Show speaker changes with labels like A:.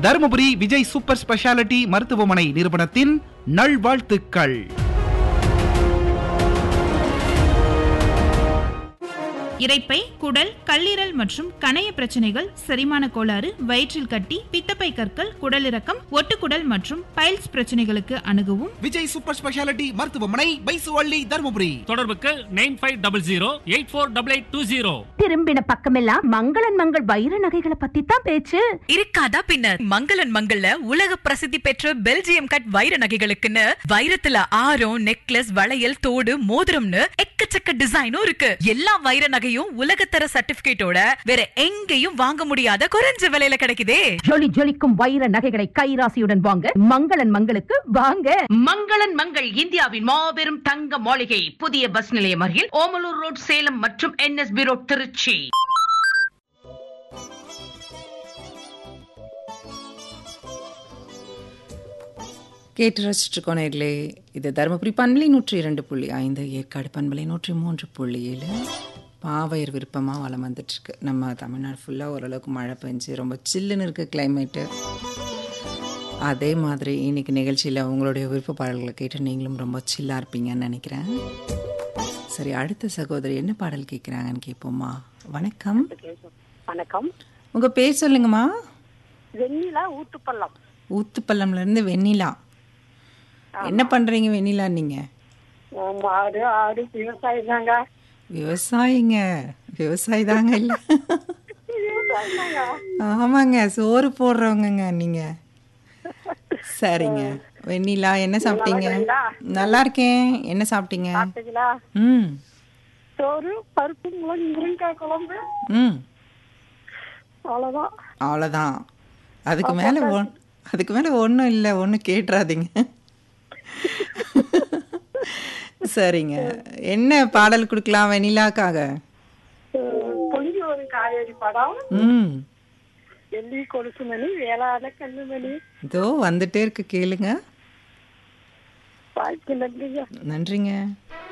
A: Dharmapuri Vijay super speciality மருத்துவமனை நிறுவனத்தின் நல்வாழ்த்துக்கள்
B: இரைப்பை குடல் கல்லீரல் மற்றும் கணைய பிரச்சனைகள் செரிமான கோளாறு வயிற்றில் கட்டி பித்தப்பை கற்கள் குடலிறக்கம் ஒட்டுக்குடல் மற்றும் பைல்ஸ் பிரச்சனைகளுக்கு அணுகவும்
A: விஜய் சூப்பர் ஸ்பெஷாலிட்டி மருத்துவமனை பைசுவள்ளி தருமபுரி
C: தொடர்புக்கு nine five double zero eight four double eight two zero
D: திரும்பின பக்கமெல்லாம் மங்களன் மங்கள் வைர நகைகளை பத்தி தான் பேச்சு
E: இருக்காதா பின்னர் மங்களன் மங்கள்ல உலக பிரசித்தி பெற்ற பெல்ஜியம் கட் வைர நகைகளுக்குன்னு வைரத்துல ஆரம் நெக்லஸ் வளையல் தோடு மோதிரம்னு எக்கச்சக்க டிசைனும் இருக்கு எல்லா வைர நகையும் உலகத்தர சர்டிபிகேட்டோட வேற எங்கேயும் வாங்க முடியாத குறைஞ்ச விலையில கிடைக்குதே
D: ஜொலி ஜொலிக்கும் வைர நகைகளை கைராசியுடன் வாங்க மங்களன் மங்களுக்கு வாங்க மங்களன் மங்கள் இந்தியாவின் மாபெரும் தங்க மாளிகை புதிய பஸ் நிலையம் அருகில் ஓமலூர் ரோட் சேலம் மற்றும் என்எஸ்பி ரோட் திருச்சி
F: கேட்டு ரசிச்சிருக்கோம் நேர்களே இது தருமபுரி பண்பலை நூற்றி இரண்டு புள்ளி ஐந்து ஏற்காடு பண்பலை நூற்றி மூன்று புள்ளி ஏழு பாவையர் விருப்பமாக வளம் வந்துட்டுருக்கு நம்ம தமிழ்நாடு ஃபுல்லாக ஓரளவுக்கு மழை பெஞ்சு ரொம்ப சில்லுன்னு இருக்குது கிளைமேட்டு அதே மாதிரி இன்னைக்கு நிகழ்ச்சியில் உங்களுடைய விருப்ப பாடல்களை கேட்டு நீங்களும் ரொம்ப சில்லாக இருப்பீங்கன்னு நினைக்கிறேன் சரி அடுத்த சகோதரி என்ன பாடல் கேட்குறாங்கன்னு கேட்போமா வணக்கம்
G: வணக்கம்
F: உங்கள் பேர் சொல்லுங்கம்மா
G: வெண்ணிலா ஊத்துப்பள்ளம்
F: ஊத்துப்பள்ளம்லேருந்து வெண்ணிலா என்ன பண்ணுறீங்க வெண்ணிலா நீங்கள்
G: மாடு ஆடு விவசாயம் தாங்க
F: விவசாயிங்க விவசாயி தாங்க இல்லை ஆமாங்க சோறு போடுறவங்கங்க நீங்க சரிங்க வெண்ணிலா என்ன சாப்பிட்டீங்க நல்லா இருக்கேன் என்ன சாப்பிட்டீங்க
G: சாப்பிட்டீங்களா
F: ம்
G: சோறு பருப்பு முளகு முருங்கைக்காய் குழம்பு
F: ம்
G: அவ்வளவுதான்
F: அவ்வளோதான் அதுக்கு மேலே ஒன் அதுக்கு மேலே ஒன்றும் இல்லை ஒன்றும் கேட்டுறாதீங்க சரிங்க என்ன பாடல் கொடுக்கலாம் வெண்ணிலாக்காக
G: பொங்கி ஒரு காவேரி படம்
F: ம்
G: வெள்ளி கொலுசு மணி வேளாண் கண்ணுமணி
F: இதோ வந்துட்டே இருக்கு கேளுங்க
G: வாழ்க்கை நன்றிங்க
F: நன்றிங்க